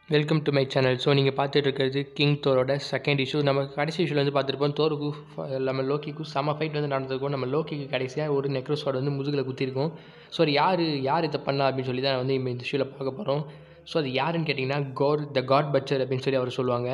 welcome to my channel so நீங்கள் பார்த்துட்டு இருக்கிறது கிங் தோரோட செகண்ட் இஷ்யூ நம்ம கடைசி இஷ்யூவில் வந்து பார்த்துருப்போம் தோருக்கு நம்ம லோக்கிக்கும் செம ஃபைட் வந்து நடந்திருக்கும் நம்ம லோக்கிக்கு கடைசியாக ஒரு நெக்ரோஸ்வாட் வந்து முதுகில் குத்திருக்கும் ஸோ அது யார் யார் இதை பண்ணா அப்படின்னு சொல்லி தான் வந்து இந்த இஷ்யூவில் பார்க்க போகிறோம் ஸோ அது யாருன்னு கேட்டிங்கன்னா கோர் த காட் பச்சர் அப்படின்னு சொல்லி அவர் சொல்லுவாங்க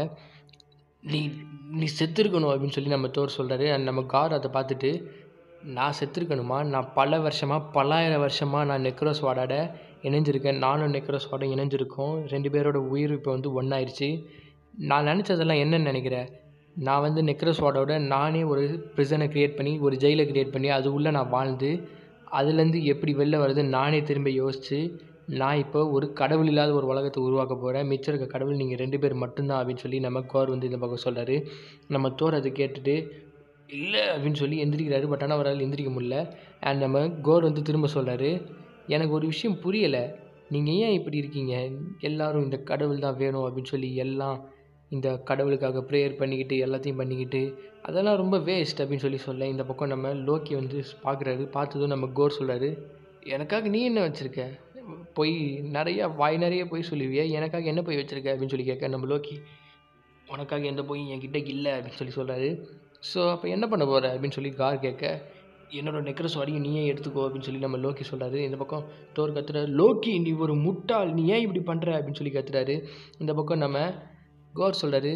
நீ நீ செத்துருக்கணும் அப்படின்னு சொல்லி நம்ம தோர் சொல்கிறாரு அண்ட் நம்ம கார் அதை பார்த்துட்டு நான் செத்துருக்கணுமா நான் பல வருஷமாக பல்லாயிரம் வருஷமாக நான் நெக்ரோஸ் வாடாட இணைஞ்சிருக்கேன் நானும் நெக்ரோஸ் வாடும் இணைஞ்சிருக்கோம் ரெண்டு பேரோட உயிர் இப்போ வந்து ஒன்றாயிருச்சு நான் நினச்சதெல்லாம் என்னன்னு நினைக்கிறேன் நான் வந்து நெக்ரோஸ் வாடோட நானே ஒரு ப்ரிசனை க்ரியேட் பண்ணி ஒரு ஜெயிலை க்ரியேட் பண்ணி அது உள்ளே நான் வாழ்ந்து அதுலேருந்து எப்படி வெளில வருது நானே திரும்ப யோசித்து நான் இப்போ ஒரு கடவுள் இல்லாத ஒரு உலகத்தை உருவாக்க போகிறேன் மிச்சம் இருக்க கடவுள் நீங்கள் ரெண்டு பேர் மட்டும்தான் அப்படின்னு சொல்லி நம்ம கோர் வந்து இந்த பக்கம் சொல்கிறாரு நம்ம தோர் அதை கேட்டுட்டு இல்லை அப்படின்னு சொல்லி எந்திரிக்கிறாரு பட் ஆனால் அவரால் எந்திரிக்க முடியல அண்ட் நம்ம கோர் வந்து திரும்ப சொல்கிறாரு எனக்கு ஒரு விஷயம் புரியலை நீங்கள் ஏன் இப்படி இருக்கீங்க எல்லாரும் இந்த கடவுள் தான் வேணும் அப்படின்னு சொல்லி எல்லாம் இந்த கடவுளுக்காக ப்ரேயர் பண்ணிக்கிட்டு எல்லாத்தையும் பண்ணிக்கிட்டு அதெல்லாம் ரொம்ப வேஸ்ட் அப்படின்னு சொல்லி சொல்ல இந்த பக்கம் நம்ம லோக்கி வந்து பார்க்குறாரு பார்த்ததும் நம்ம கோர் சொல்கிறாரு எனக்காக நீ என்ன வச்சுருக்க பொய் நிறையா வாய் நிறைய பொய் சொல்லுவிய எனக்காக என்ன பொய் வச்சுருக்க அப்படின்னு சொல்லி கேட்க நம்ம லோக்கி உனக்காக எந்த பொய் என்கிட்ட இல்லை அப்படின்னு சொல்லி சொல்கிறாரு ஸோ அப்போ என்ன பண்ண போகிற அப்படின்னு சொல்லி கார் கேட்க என்னோட நெக்ரஸ் வரையும் நீயே எடுத்துக்கோ அப்படின்னு சொல்லி நம்ம லோக்கி சொல்கிறாரு இந்த பக்கம் தோர் கத்துறாரு லோக்கி நீ ஒரு முட்டாள் நீ ஏன் இப்படி பண்ணுற அப்படின்னு சொல்லி கத்துறாரு இந்த பக்கம் நம்ம கோர் சொல்கிறாரு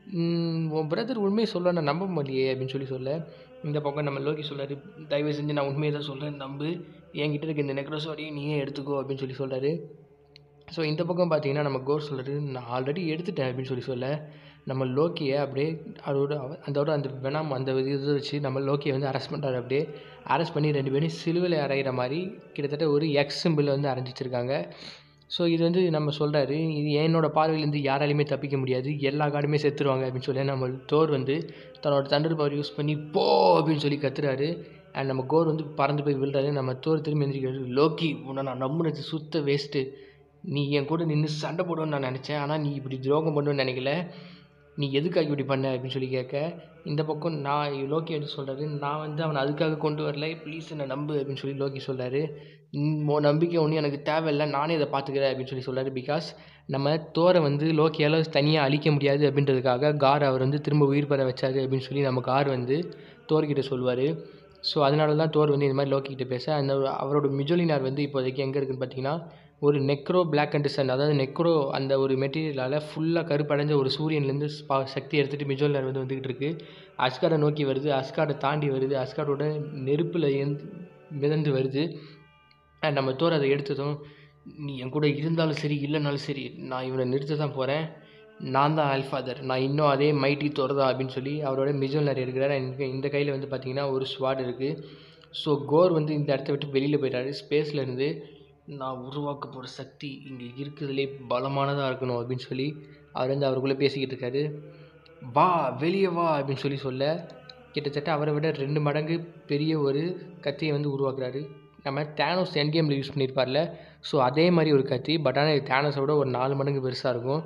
உன் பிரதர் உண்மையை சொல்ல நான் நம்ப முடியலையே அப்படின்னு சொல்லி சொல்ல இந்த பக்கம் நம்ம லோக்கி சொல்கிறாரு தயவு செஞ்சு நான் உண்மையை தான் சொல்கிறேன் நம்பு என்கிட்ட இருக்க இந்த நெக்ரஸ் வரையும் நீயே எடுத்துக்கோ அப்படின்னு சொல்லி சொல்கிறாரு ஸோ இந்த பக்கம் பார்த்தீங்கன்னா நம்ம கோர் சொல்கிறாரு நான் ஆல்ரெடி எடுத்துட்டேன் அப்படின்னு சொல்லி சொல்ல நம்ம லோக்கியை அப்படியே அதோட அதோட அந்த வெனாம் அந்த இதை வச்சு நம்ம லோக்கியை வந்து அரெஸ்ட் பண்ணுறாரு அப்படியே அரெஸ்ட் பண்ணி ரெண்டு பேரும் சிலுவையில் அரைகிற மாதிரி கிட்டத்தட்ட ஒரு எக்ஸ் சிம்பிள் வந்து அரைஞ்சி வச்சிருக்காங்க ஸோ இது வந்து நம்ம சொல்கிறாரு இது என்னோட பார்வையிலேருந்து யாராலையுமே தப்பிக்க முடியாது எல்லா காடுமே செத்துருவாங்க அப்படின்னு சொல்லி நம்ம தோர் வந்து தன்னோட தண்டர் பவர் யூஸ் பண்ணி போ அப்படின்னு சொல்லி கத்துறாரு அண்ட் நம்ம கோர் வந்து பறந்து போய் விழுறாரு நம்ம தோர் திரும்பி எந்திரிக்கிறாரு லோக்கி உன்னை நான் நம்புனது சுத்த வேஸ்ட்டு நீ என் கூட நின்று சண்டை போடுவேன்னு நான் நினச்சேன் ஆனால் நீ இப்படி துரோகம் பண்ணுவேன்னு நினைக்கல நீ எதுக்காக இப்படி பண்ண அப்படின்னு சொல்லி கேட்க இந்த பக்கம் நான் லோக்கி வந்து சொல்கிறாரு நான் வந்து அவனை அதுக்காக கொண்டு வரல ப்ளீஸ் என்னை நம்பு அப்படின்னு சொல்லி லோக்கி சொல்கிறாரு உன் நம்பிக்கை ஒன்றும் எனக்கு தேவையில்லை நானே இதை பார்த்துக்கிறேன் அப்படின்னு சொல்லி சொல்கிறாரு பிகாஸ் நம்ம தோரை வந்து லோக்கியால் தனியாக அழிக்க முடியாது அப்படின்றதுக்காக கார் அவர் வந்து திரும்ப உயிர் பெற வச்சாரு அப்படின்னு சொல்லி நம்ம கார் வந்து தோர்கிட்ட சொல்லுவார் ஸோ அதனால தான் தோர் வந்து இந்த மாதிரி லோக்கிக்கிட்ட பேச அந்த அவரோட மிஜோலினார் வந்து இப்போதைக்கு எங்கே இருக்குன்னு பார்த்தீங்கன்னா ஒரு நெக்ரோ பிளாக் அண்ட் சன் அதாவது நெக்ரோ அந்த ஒரு மெட்டீரியலால் ஃபுல்லாக கருப்படைஞ்ச ஒரு சூரியன்லேருந்து சக்தி எடுத்துகிட்டு மிஜோலினார் வந்து வந்துக்கிட்டு இருக்குது அஸ்காடை நோக்கி வருது அஸ்காடை தாண்டி வருது அஸ்காடோட நெருப்பில் எந்த மிதந்து வருது அண்ட் நம்ம தோர் அதை எடுத்ததும் நீ என் கூட இருந்தாலும் சரி இல்லைனாலும் சரி நான் இவனை நிறுத்த தான் போகிறேன் நான் தான் ஆல்ஃபாதர் நான் இன்னும் அதே மைட்டி தோர் தான் அப்படின்னு சொல்லி அவரோட மிஜோலினார் எடுக்கிறார் எனக்கு இந்த கையில் வந்து பார்த்திங்கன்னா ஒரு ஸ்வாட் இருக்குது ஸோ கோர் வந்து இந்த இடத்த விட்டு வெளியில் போயிட்டாரு ஸ்பேஸ்லேருந்து நான் உருவாக்க போகிற சக்தி இங்கே இருக்கிறதுலே பலமானதாக இருக்கணும் அப்படின்னு சொல்லி அவர் வந்து அவருக்குள்ளே பேசிக்கிட்டு இருக்காரு வா வெளியே வா அப்படின்னு சொல்லி சொல்ல கிட்டத்தட்ட அவரை விட ரெண்டு மடங்கு பெரிய ஒரு கத்தியை வந்து உருவாக்குறாரு நம்ம தேனோஸ் என் கேமில் யூஸ் பண்ணியிருப்பார்ல ஸோ அதே மாதிரி ஒரு கத்தி பட் ஆனால் இது தேனோஸை விட ஒரு நாலு மடங்கு பெருசாக இருக்கும்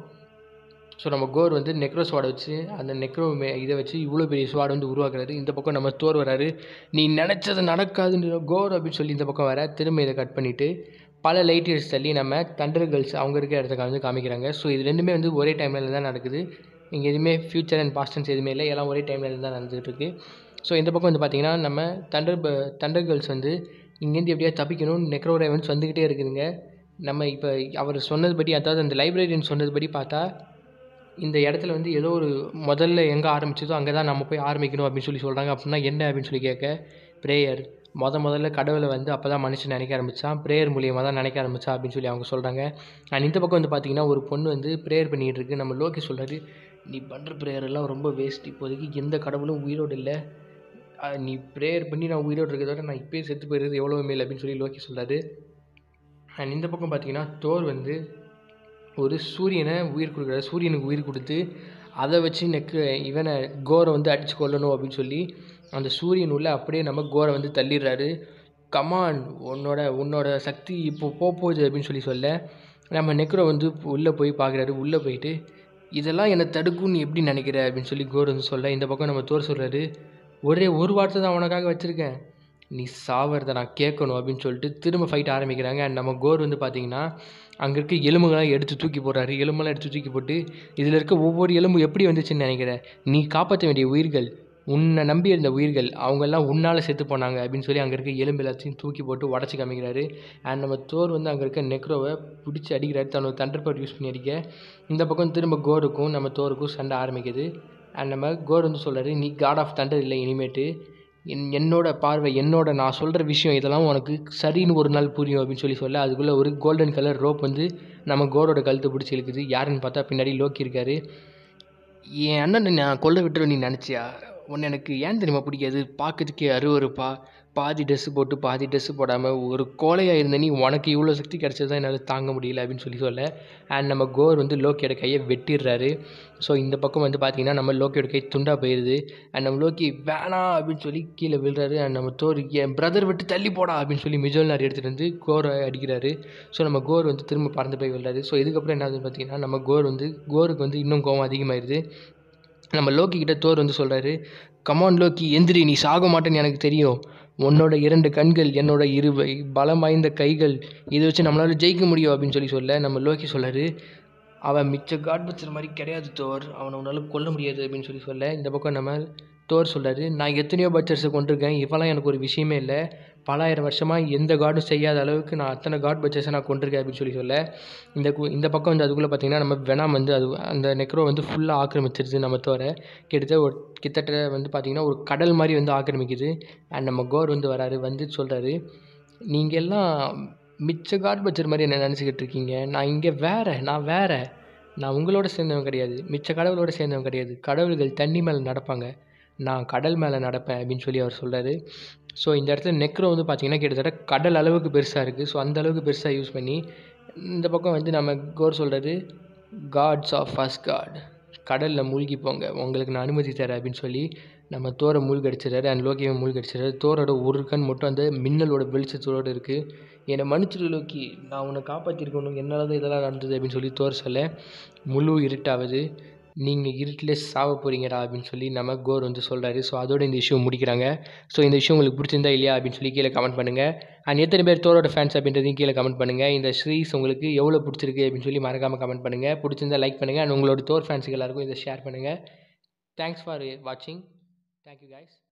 ஸோ நம்ம கோர் வந்து நெக்ரோ ஸ்வாடை வச்சு அந்த நெக்ரோ மே இதை வச்சு இவ்வளோ பெரிய ஸ்வாட் வந்து உருவாக்குறாரு இந்த பக்கம் நம்ம தோர் வராரு நீ நினச்சது நடக்காதுன்ற கோர் அப்படின்னு சொல்லி இந்த பக்கம் வர திரும்ப இதை கட் பண்ணிவிட்டு பல லைட் இயர்ஸ் தள்ளி நம்ம தண்டர் கேர்ள்ஸ் அவங்க இருக்க இடத்துக்கு வந்து காமிக்கிறாங்க ஸோ இது ரெண்டுமே வந்து ஒரே டைமில் தான் நடக்குது இங்கே எதுவுமே ஃப்யூச்சர் அண்ட் பாஸ்டன்ஸ் எதுவுமே இல்லை எல்லாம் ஒரே டைமில் தான் நடந்துகிட்டு இருக்குது ஸோ இந்த பக்கம் வந்து பார்த்திங்கன்னா நம்ம தண்டர் தண்டர் கேர்ள்ஸ் வந்து இங்கேருந்து எப்படியா தப்பிக்கணும் நெக்ரோ ரேவன்ஸ் வந்துக்கிட்டே இருக்குதுங்க நம்ம இப்போ அவர் சொன்னதுபடி அதாவது அந்த லைப்ரரியன் சொன்னதுபடி பார்த்தா இந்த இடத்துல வந்து ஏதோ ஒரு முதல்ல எங்கே ஆரம்பிச்சதோ அங்கே தான் நம்ம போய் ஆரம்பிக்கணும் அப்படின்னு சொல்லி சொல்கிறாங்க அப்படின்னா என்ன அப்படின்னு சொல்லி கேட்க ப்ரேயர் முத முதல்ல கடவுளை வந்து அப்போ தான் மனுஷன் நினைக்க ஆரம்பித்தான் ப்ரேயர் மூலியமாக தான் நினைக்க ஆரம்பித்தா அப்படின்னு சொல்லி அவங்க சொல்கிறாங்க அண்ட் இந்த பக்கம் வந்து பார்த்திங்கன்னா ஒரு பொண்ணு வந்து ப்ரேயர் பண்ணிகிட்டு இருக்கு நம்ம லோகி சொல்கிறாரு நீ பண்ணுற ப்ரேயர் எல்லாம் ரொம்ப வேஸ்ட் இப்போதைக்கு எந்த கடவுளும் உயிரோடு இல்லை நீ ப்ரேயர் பண்ணி நான் உயிரோடு இருக்கிறத நான் இப்போயே செத்து போயிடுறது எவ்வளோ மேல் அப்படின்னு சொல்லி லோக்கி சொல்கிறாரு அண்ட் இந்த பக்கம் பார்த்திங்கன்னா தோர் வந்து ஒரு சூரியனை உயிர் கொடுக்குறாரு சூரியனுக்கு உயிர் கொடுத்து அதை வச்சு நெக்கு இவனை கோரை வந்து அடித்து கொல்லணும் அப்படின்னு சொல்லி அந்த சூரியன் உள்ள அப்படியே நம்ம கோரை வந்து தள்ளிடுறாரு கமான் உன்னோட உன்னோட சக்தி இப்போ போக போகுது அப்படின்னு சொல்லி சொல்ல நம்ம நெக்ரோ வந்து உள்ளே போய் பார்க்குறாரு உள்ளே போயிட்டு இதெல்லாம் என்னை தடுக்கும்னு எப்படி நினைக்கிற அப்படின்னு சொல்லி கோர் வந்து சொல்ல இந்த பக்கம் நம்ம தோர் சொல்கிறாரு ஒரே ஒரு வார்த்தை தான் உனக்காக வச்சுருக்கேன் நீ சாவறதை நான் கேட்கணும் அப்படின்னு சொல்லிட்டு திரும்ப ஃபைட் ஆரம்பிக்கிறாங்க அண்ட் நம்ம கோர் வந்து பார்த்திங்கன்னா அங்கே இருக்க எலும்புகள்லாம் எடுத்து தூக்கி போடுறாரு எலும்பெல்லாம் எடுத்து தூக்கி போட்டு இதில் இருக்க ஒவ்வொரு எலும்பு எப்படி வந்துச்சுன்னு நினைக்கிறேன் நீ காப்பாற்ற வேண்டிய உயிர்கள் உன்னை நம்பி இருந்த உயிர்கள் அவங்கெல்லாம் உன்னால் செத்து போனாங்க அப்படின்னு சொல்லி அங்கே இருக்க எலும்பு எல்லாத்தையும் தூக்கி போட்டு உடச்சி காமிக்கிறாரு அண்ட் நம்ம தோர் வந்து அங்கே இருக்க நெக்ரோவை பிடிச்சி அடிக்கிறாரு தன்னோட தண்டர் பவர் யூஸ் பண்ணி அடிக்க இந்த பக்கம் திரும்ப கோருக்கும் நம்ம தோருக்கும் சண்டை ஆரம்பிக்குது அண்ட் நம்ம கோர் வந்து சொல்கிறாரு நீ காட் ஆஃப் தண்டர் இல்லை இனிமேட்டு என் என்னோட பார்வை என்னோட நான் சொல்கிற விஷயம் இதெல்லாம் உனக்கு சரின்னு ஒரு நாள் புரியும் அப்படின்னு சொல்லி சொல்ல அதுக்குள்ளே ஒரு கோல்டன் கலர் ரோப் வந்து நம்ம கோரோட கழுத்தை பிடிச்சி இழுக்குது யாருன்னு பார்த்தா பின்னாடி லோக்கி இருக்காரு என் அண்ணனை நான் கொல்ல விட்டுருவேன் நீ நினச்சியா உன்னை எனக்கு ஏன் தெரியுமா பிடிக்காது பார்க்கறதுக்கே அருவருப்பா பாதி ட்ரெஸ்ஸு போட்டு பாதி ட்ரெஸ்ஸு போடாமல் ஒரு கோழையாக இருந்த நீ உனக்கு இவ்வளோ சக்தி கிடச்சது தான் என்னால் தாங்க முடியல அப்படின்னு சொல்லி சொல்ல அண்ட் நம்ம கோர் வந்து லோக்கியோட கையை வெட்டிடுறாரு ஸோ இந்த பக்கம் வந்து பார்த்தீங்கன்னா நம்ம லோக்கியோட கை துண்டாக போயிடுது அண்ட் நம்ம லோக்கி வேணாம் அப்படின்னு சொல்லி கீழே விழுறாரு அண்ட் நம்ம தோர் என் பிரதர் விட்டு தள்ளி போடா அப்படின்னு சொல்லி மிஜோல்னார் எடுத்துகிட்டு வந்து கோரை அடிக்கிறாரு ஸோ நம்ம கோர் வந்து திரும்ப பறந்து போய் விழுறாரு ஸோ இதுக்கப்புறம் என்ன ஆகுதுன்னு பார்த்தீங்கன்னா நம்ம கோர் வந்து கோருக்கு வந்து இன்னும் கோவம் அதிகமாயிருது நம்ம லோக்கி கிட்ட தோர் வந்து சொல்கிறாரு கமான் லோக்கி எந்திரி நீ சாக மாட்டேன்னு எனக்கு தெரியும் உன்னோட இரண்டு கண்கள் என்னோட இரு வை- பலம் வாய்ந்த கைகள் இதை வச்சு நம்மளால ஜெயிக்க முடியும் அப்படின்னு சொல்லி சொல்ல நம்ம லோக்கி சொல்றாரு அவன் மிச்ச காட் பச்சர் மாதிரி கிடையாது தோர் அவனை உன்னால கொல்ல முடியாது அப்படின்னு சொல்லி சொல்ல இந்த பக்கம் நம்ம தோர் சொல்றாரு நான் எத்தனையோ பச்சர்ஸை கொண்டிருக்கேன் இவெல்லாம் எனக்கு ஒரு விஷயமே இல்லை பலாயிரம் வருஷமாக எந்த காடும் செய்யாத அளவுக்கு நான் அத்தனை காட் பச்சர்ஸை நான் கொண்டிருக்கேன் அப்படின்னு சொல்லி சொல்ல இந்த கு- இந்த பக்கம் வந்து அதுக்குள்ளே பார்த்தீங்கன்னா நம்ம வெனாம் வந்து அது அந்த நெக்ரோ வந்து ஃபுல்லாக ஆக்கிரமிச்சிருது நம்ம தோரை கிட்டத்தட்ட ஒரு கிட்டத்தட்ட வந்து பார்த்திங்கன்னா ஒரு கடல் மாதிரி வந்து ஆக்கிரமிக்குது அண்ட் நம்ம கோர் வந்து வராரு வந்து சொல்கிறாரு நீங்கள் எல்லாம் மிச்ச காட் பச்சர் மாதிரி என்ன நினச்சிக்கிட்டு இருக்கீங்க நான் இங்கே வேற நான் வேற நான் உங்களோட சேர்ந்தவன் கிடையாது மிச்ச கடவுளோட சேர்ந்தவன் கிடையாது கடவுள்கள் தண்ணி மேலே நடப்பாங்க நான் கடல் மேலே நடப்பேன் அப்படின்னு சொல்லி அவர் சொல்கிறாரு ஸோ இந்த இடத்துல நெக்ரோ வந்து பார்த்தீங்கன்னா கிட்டத்தட்ட கடல் அளவுக்கு பெருசாக இருக்குது ஸோ அந்த அளவுக்கு பெருசாக யூஸ் பண்ணி இந்த பக்கம் வந்து நம்ம கோர் சொல்கிறது காட்ஸ் ஆஃப் ஃபர்ஸ்ட் காட் கடலில் மூழ்கி போங்க உங்களுக்கு நான் அனுமதி தரேன் அப்படின்னு சொல்லி நம்ம தோரை மூழ்கடிச்சிடறாரு அண்ட் லோக்கியை மூழ்கடிச்சிடறாரு தோரோட ஒரு கண் மட்டும் அந்த மின்னலோட வெளிச்சத்தோடு இருக்குது என்னை மன்னிச்சிடு லோக்கி நான் உன்னை காப்பாற்றிருக்கணும் என்னால் தான் இதெல்லாம் நடந்தது அப்படின்னு சொல்லி தோர் சொல்ல முழு இருட்டாவது நீங்கள் இருட்டில் சாவ போகிறீங்கடா அப்படின்னு சொல்லி நம்ம கோர் வந்து சொல்கிறாரு ஸோ அதோட இந்த இஷ்யூ முடிக்கிறாங்க ஸோ இந்த விஷயம் உங்களுக்கு பிடிச்சிருந்தா இல்லையா அப்படின்னு சொல்லி கீழே கமெண்ட் பண்ணுங்கள் அண்ட் எத்தனை பேர் தோரோட ஃபேன்ஸ் அப்படின்றதையும் கீழே கமெண்ட் பண்ணுங்கள் இந்த ஸ்ரீஸ் உங்களுக்கு எவ்வளோ பிடிச்சிருக்கு அப்படின்னு சொல்லி மறக்காமல் கமெண்ட் பண்ணுங்கள் பிடிச்சிருந்தா லைக் பண்ணுங்கள் அண்ட் உங்களோட தோர் ஃபேன்ஸுக்கு எல்லாருக்கும் இதை ஷேர் பண்ணுங்கள் தேங்க்ஸ் ஃபார் வாட்சிங் தேங்க்யூ guys